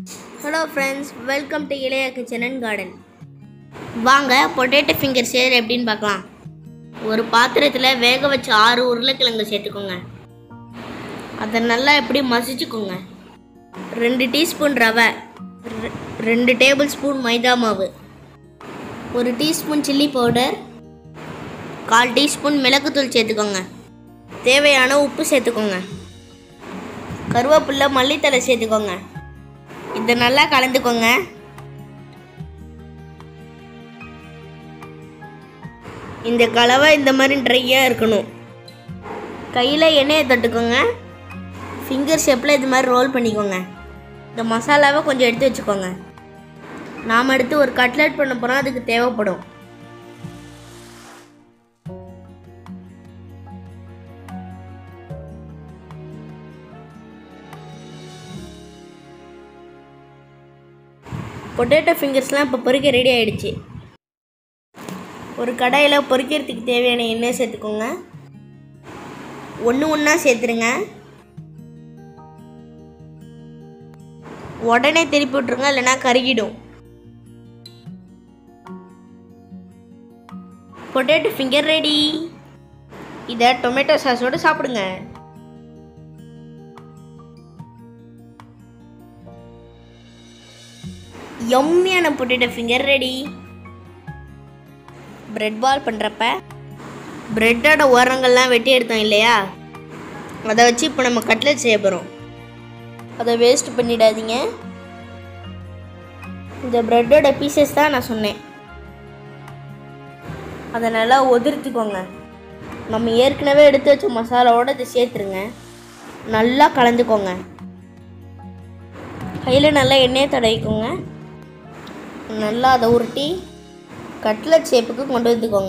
hello friends welcome to Ilaya kitchen and garden வாங்க potato finger செய்யறது எப்படின்னு பார்க்கலாம் ஒரு பாத்திரத்தில் வேக வச்ச ஆறு உருளைக்கிழங்கு சேர்த்துக்கோங்க அதை நல்லா எப்படி மசிச்சுக்கோங்க ரெண்டு டீஸ்பூன் ரவை ரெ- ரெண்டு டேபிள் ஸ்பூன் மைதா மாவு ஒரு டீஸ்பூன் சில்லி பவுடர் கால் டீஸ்பூன் மிளகுத்தூள் சேர்த்துக்கோங்க தேவையான உப்பு சேர்த்துக்கோங்க கருவேப்பில்லை மல்லித்தலை சேர்த்துக்கோங்க இதை நல்லா கலந்துக்கோங்க இந்த கலவை இந்த மாதிரி ட்ரையாக இருக்கணும் கையில் எண்ணெயை தொட்டுக்கோங்க ஃபிங்கர் ஷேப்பில் இது மாதிரி ரோல் பண்ணிக்கோங்க இந்த மசாலாவை கொஞ்சம் எடுத்து வச்சுக்கோங்க நாம் எடுத்து ஒரு கட்லெட் பண்ண போகிறோம் அதுக்கு தேவைப்படும் பொட்டேட்டோ ஃபிங்கர்ஸ்லாம் இப்போ பொரிக்க ரெடி ஆயிடுச்சு ஒரு கடாயில் பொரிக்கிறதுக்கு தேவையான எண்ணெய் சேர்த்துக்கோங்க ஒன்று ஒன்றா சேர்த்துருங்க உடனே திருப்பி விட்ருங்க இல்லைன்னா கருகிடும் பொட்டேட்டோ ஃபிங்கர் ரெடி இதை டொமேட்டோ சாஸோடு சாப்பிடுங்க யம்மியான potato finger ready bread ball பண்ணுறப்ப பிரெட்டோட ஓரங்கள்லாம் வெட்டி எடுத்தோம் இல்லையா அதை வச்சு இப்போ நம்ம கட்லெட் செய்ய போகிறோம் அதை வேஸ்ட் பண்ணிடாதீங்க இந்த பிரெட்டோட பீசஸ் தான் நான் சொன்னேன் அதை நல்லா உதிர்த்திக்கோங்க நம்ம ஏற்கனவே எடுத்து வச்ச மசாலாவோட இதை சேர்த்துருங்க நல்லா கலந்துக்கோங்க கையில் நல்லா எண்ணெயை தடவிக்கோங்க நல்லா அதை உருட்டி கட்லட் ஷேப்புக்கு கொண்டு வந்துக்கோங்க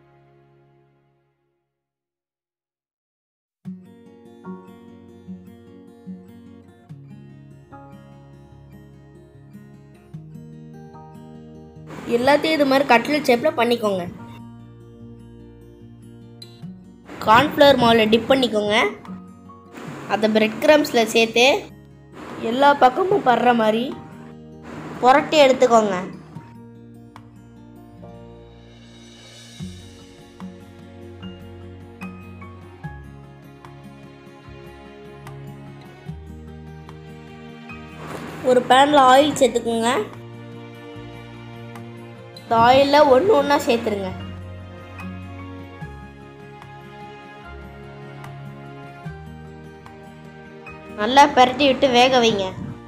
எல்லாத்தையும் இது மாதிரி கட்லட் ஷேப்பில் பண்ணிக்கோங்க கார்ன்ஃப்ளவர் மாவில் டிப் பண்ணிக்கோங்க அதை பிரெட் கிரம்ஸில் சேர்த்து எல்லா பக்கமும் படுற மாதிரி புரட்டி எடுத்துக்கோங்க ஒரு பேனில் ஆயில் சேர்த்துக்குங்க இந்த ஆயிலில் ஒன்று ஒன்றா சேர்த்துருங்க நல்லா பரட்டி விட்டு வேக வைங்க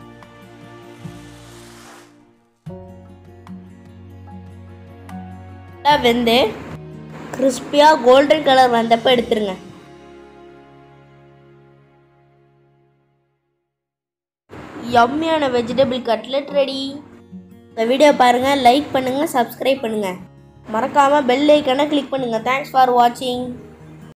நல்லா வெந்து கிறிஸ்பியாக கோல்டன் கலர் வந்தப்போ எடுத்துருங்க யம்மியான வெஜிடபிள் கட்லெட் ரெடி இந்த வீடியோ பாருங்கள் லைக் பண்ணுங்கள் சப்ஸ்கிரைப் பண்ணுங்கள் மறக்காமல் பெல் ஐக்கனை கிளிக் பண்ணுங்கள் தேங்க்ஸ் ஃபார் வாட்சிங்